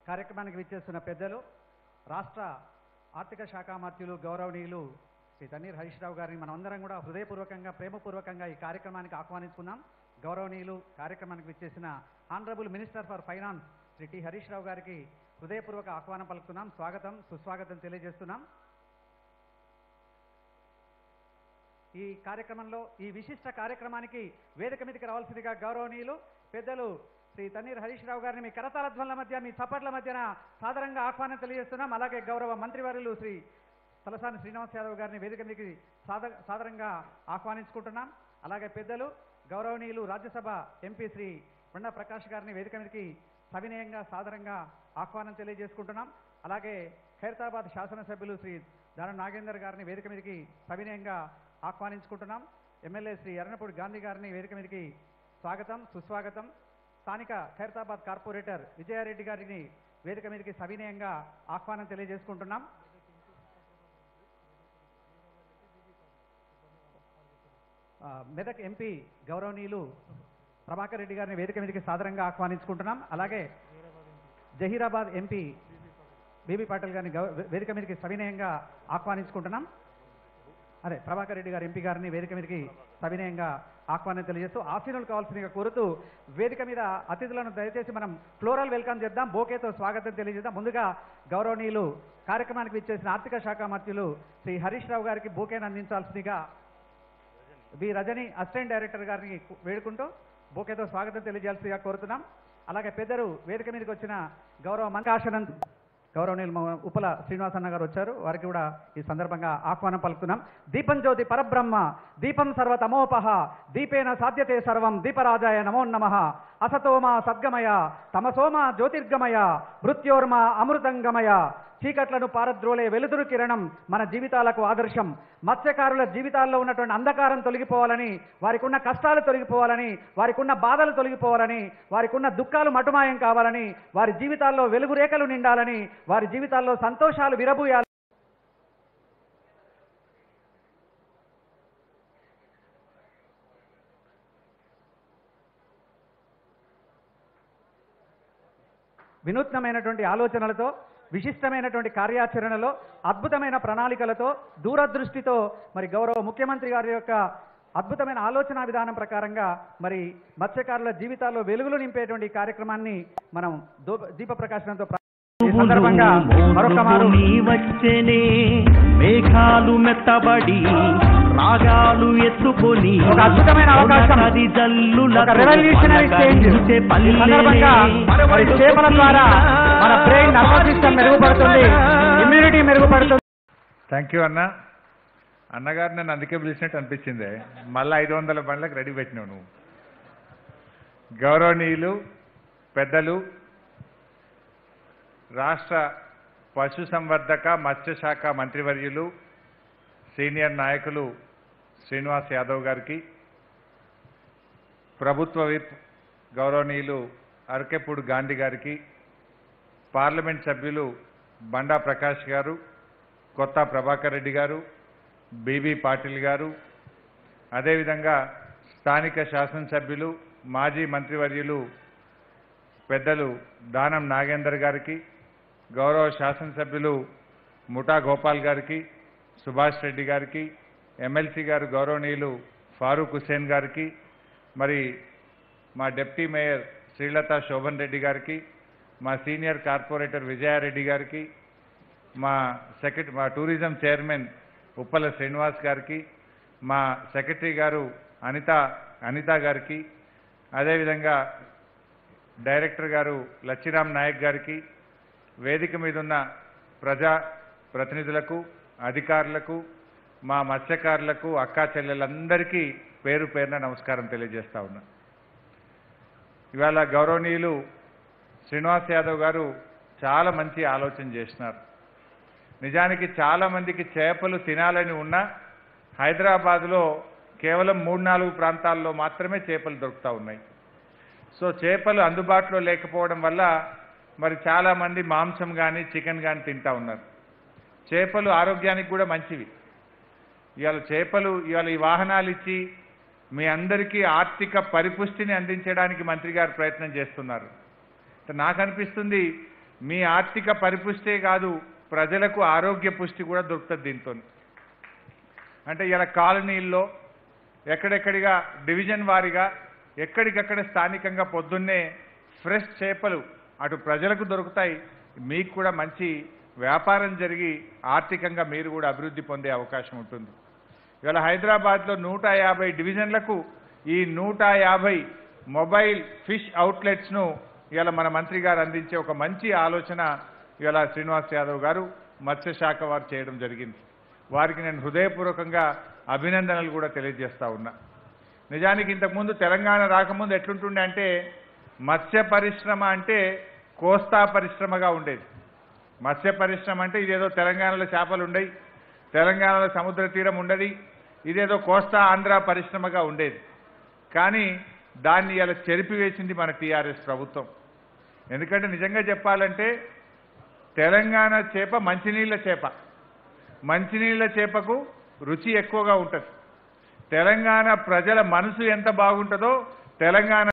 కార్యక్రమానికి విచ్చేస్తున్న పెద్దలు రాష్ట్ర ఆర్థిక శాఖ మంత్రులు గౌరవనీయులు శ్రీ తన్నీర్ హరీష్ రావు గారిని మనం అందరం కూడా హృదయపూర్వకంగా ప్రేమపూర్వకంగా ఈ కార్యక్రమానికి ఆహ్వానించుకున్నాం గౌరవనీయులు కార్యక్రమానికి విచ్చేసిన honourable minister for finance Shri T Harish Rao గారికి హృదయపూర్వక ఆహ్వానం పలుకుతున్నాం స్వాగతం సుస్వాగతం తెలియజేస్తున్నాం ఈ కార్యక్రమంలో ఈ విశిష్ట కార్యక్రమానికి వేదిక మీదకి రావాల్సిందిగా గౌరవనీయులు పెద్దలు శ్రీ తన్నీర్ హరీష్ రావు గారిని మీ కరతాళ ధ్వనుల మధ్య మీ చప్పట్ల మధ్యన సాదరంగా ఆహ్వానం తెలియజేస్తున్నాం అలాగే గౌరవ మంత్రివర్యులు శ్రీ తలసాని శ్రీనివాస్ యాదవ్ గారిని వేదిక మీదకి సాద సాదరంగా ఆహ్వానించుకుంటున్నాం అలాగే పెద్దలు గౌరవనీయులు రాజ్యసభ ఎంపీ శ్రీ కొండా ప్రకాష్ గారిని వేదిక మీదకి సవినయంగా సాదరంగా ఆహ్వానం తెలియజేసుకుంటున్నాం అలాగే ఖైరతాబాద్ శాసనసభ్యులు శ్రీ దానం నాగేందర్ గారిని వేదిక మీదకి సవినయంగా ఆహ్వానించుకుంటున్నాం ఎమ్మెల్యే శ్రీ ఎర్నపూడి గాంధీ గారిని వేదిక మీదకి స్వాగతం సుస్వాగతం స్థానిక ఖైరతాబాద్ కార్పొరేటర్ విజయారెడ్డి గారిని వేదిక మీదకి సవినయంగా ఆహ్వానం తెలియజేసుకుంటున్నాం ఆ, మెదక్ ఎంపీ గౌరవనీయులు ప్రభాకర్ రెడ్డి గారిని వేదిక మీదకి సాదరంగా ఆహ్వానించుకుంటున్నాం అలాగే జహీరాబాద్ ఎంపీ బీబీ పాటిల్ గారిని గౌ- వేదిక మీదకి సవినయంగా ఆహ్వానించుకుంటున్నాం అదే ప్రభాకర్ రెడ్డి గారు ఎంపీ గారిని వేదిక మీదకి సవినయంగా ఆహ్వానం తెలియజేస్తూ ఆశీనులు కావాల్సిందిగా కోరుతూ వేదిక మీద అతిథులను దయచేసి మనం ఫ్లోరల్ వెల్కమ్ చేద్దాం బోకేతో స్వాగతం తెలియజేద్దాం ముందుగా గౌరవనీయులు కార్యక్రమానికి విచ్చేసిన ఆర్థిక శాఖ మంత్రులు శ్రీ హరీష్ రావు గారికి బోకేను అందించాల్సిందిగా బి రజని అసిస్టెంట్ డైరెక్టర్ గారిని కు- వేడుకుంటూ బోకేతో స్వాగతం తెలియజేయాల్సిందిగా కోరుతున్నాం అలాగే పెద్దలు వేదిక మీదకి వచ్చిన గౌరవ మంకాశనంద్ గౌరవనీయులు మా ఉప్పల శ్రీనివాసన్న గారు వచ్చారు వారికి కూడా ఈ సందర్భంగా ఆహ్వానం పలుకుతున్నాం దీపం జ్యోతి పరబ్రహ్మ దీపం సర్వతమోపహ దీపేన సాధ్యతే సర్వం దీపరాజాయ నమో నమ అసతోమ సద్గమయ తమసోమ జ్యోతిర్గమయ మృత్యోర్మ అమృతంగమయ చీకట్లను పారద్రోలే వెలుతురు కిరణం మన జీవితాలకు ఆదర్శం మత్స్యకారుల జీవితాల్లో ఉన్నటువంటి అంధకారం తొలగిపోవాలని వారికి ఉన్న కష్టాలు తొలగిపోవాలని వారికి ఉన్న బాధలు తొలగిపోవాలని వారికి ఉన్న దుఃఖాలు మటుమాయం కావాలని వారి జీవితాల్లో వెలుగు రేఖలు నిండాలని వారి జీవితాల్లో సంతోషాలు విరబూయాలి వినూత్నమైనటువంటి ఆలోచనలతో విశిష్టమైనటువంటి కార్యాచరణలో అద్భుతమైన ప్రణాళికలతో దూరదృష్టితో మరి గౌరవ ముఖ్యమంత్రి గారి యొక్క అద్భుతమైన ఆలోచన విధానం ప్రకారంగా మరి మత్స్యకారుల జీవితాల్లో వెలుగులు నింపేటువంటి ఈ కార్యక్రమాన్ని మనం దూ- దీప ప్రకాశనంతో ప్రా- ఈ సందర్భంగా మరొక మారు మోసుకొని వచ్చెనే మేఘాలు మెత్తబడి రాగాలు ఎత్తుకొని ఒక అద్భుతమైన అవకాశం. నది జల్లుల ఒక రెవల్యూషనరీ చేంజ్ ఈ సందర్భంగా మరి చేపల ద్వారా మన బ్రెయిన్ నర్వస్ సిస్టమ్ మెరుగుపడుతుంది ఇమ్యూనిటీ మెరుగుపడుతుంది థ్యాంక్ యూ అన్న అన్నగారు నన్ను అందుకే పిలిచినట్టు అనిపించింది మళ్ళీ ఐదు వందల బండ్లకు రెడీ పెట్టినావు నువ్వు గౌరవనీయులు పెద్దలు రాష్ట్ర పశు సంవర్ధక మత్స్యశాఖ మంత్రివర్యులు సీనియర్ నాయకులు శ్రీనివాస్ యాదవ్ గారికి ప్రభుత్వ విప్ గౌరవనీయులు అరకెప్పుడు గాంధీ గారికి పార్లమెంట్ సభ్యులు బండా ప్రకాష్ గారు కొత్త ప్రభాకర్ రెడ్డి గారు బీబీ పాటిల్ గారు అదేవిధంగా స్థానిక శాసనసభ్యులు మాజీ మంత్రివర్యులు పెద్దలు దానం నాగేందర్ గారికి గౌరవ శాసనసభ్యులు ముఠా గోపాల్ గారికి సుభాష్ రెడ్డి గారికి ఎమ్మెల్సీ గారు గౌరవనీయులు ఫారూక్ హుస్సేన్ గారికి మరి మా డిప్టీ మేయర్ శ్రీలత శోభన్ రెడ్డి గారికి మా సీనియర్ కార్పొరేటర్ విజయారెడ్డి గారికి మా సెక్రటరీ మా టూరిజం చైర్మన్ ఉప్పల శ్రీనివాస్ గారికి మా సెక్రటరీ గారు అనిత అనిత గారికి అదేవిధంగా డైరెక్టర్ గారు లచ్చిరామ్ నాయక్ గారికి వేదిక మీద ఉన్న ప్రజా ప్రతినిధులకు అధికారులకు మా మత్స్యకారులకు అక్కా చెల్లెలందరికీ పేరు పేరున నమస్కారం తెలియజేస్తా ఉన్నా ఇవాళ గౌరవనీయులు శ్రీనివాస్ యాదవ్ గారు చాలా మంచి ఆలోచన చేసినారు నిజానికి చాలా మందికి చేపలు తినాలని ఉన్నా హైదరాబాద్లో కేవలం మూడు నాలుగు ప్రాంతాల్లో మాత్రమే చేపలు దొరుకుతూ ఉన్నాయి సో చేపలు అందుబాటులో లేకపోవడం వల్ల మరి చాలామంది మాంసం కానీ చికెన్ కానీ తింటా ఉన్నారు చేపలు ఆరోగ్యానికి కూడా మంచివి ఇవాళ చేపలు ఇవాళ ఈ వాహనాలు ఇచ్చి మీ అందరికీ ఆర్థిక పరిపుష్టిని అందించడానికి మంత్రి గారు ప్రయత్నం చేస్తున్నారు నాకు అనిపిస్తుంది మీ ఆర్థిక పరిపుష్టే కాదు ప్రజలకు ఆరోగ్య పుష్టి కూడా దొరుకుతుంది దీంతో అంటే ఇలా కాలనీల్లో ఎక్కడెక్కడిగా డివిజన్ వారీగా ఎక్కడికక్కడ స్థానికంగా పొద్దున్నే ఫ్రెష్ చేపలు అటు ప్రజలకు దొరుకుతాయి మీకు కూడా మంచి వ్యాపారం జరిగి ఆర్థికంగా మీరు కూడా అభివృద్ధి పొందే అవకాశం ఉంటుంది ఇవాళ హైదరాబాద్లో నూట యాభై డివిజన్లకు ఈ నూట యాభై మొబైల్ ఫిష్ అవుట్లెట్స్ను ఇవాళ మన మంత్రి గారు అందించే ఒక మంచి ఆలోచన ఇవాళ శ్రీనివాస్ యాదవ్ గారు మత్స్యశాఖ వారు చేయడం జరిగింది వారికి నేను హృదయపూర్వకంగా అభినందనలు కూడా తెలియజేస్తా ఉన్నా నిజానికి ఇంతకుముందు తెలంగాణ రాకముందు ఎట్లుంటుండే అంటే మత్స్య పరిశ్రమ అంటే కోస్తా పరిశ్రమగా ఉండేది మత్స్య పరిశ్రమ అంటే ఇదేదో తెలంగాణలో చేపలు ఉండయి తెలంగాణలో సముద్ర తీరం ఉండదు ఇదేదో కోస్తా ఆంధ్ర పరిశ్రమగా ఉండేది కానీ దాన్ని ఇలా చెరిపివేసింది మన టీఆర్ఎస్ ప్రభుత్వం ఎందుకంటే నిజంగా చెప్పాలంటే తెలంగాణ చేప మంచినీళ్ళ చేప మంచినీళ్ళ చేపకు రుచి ఎక్కువగా ఉంటుంది తెలంగాణ ప్రజల మనసు ఎంత బాగుంటుందో తెలంగాణ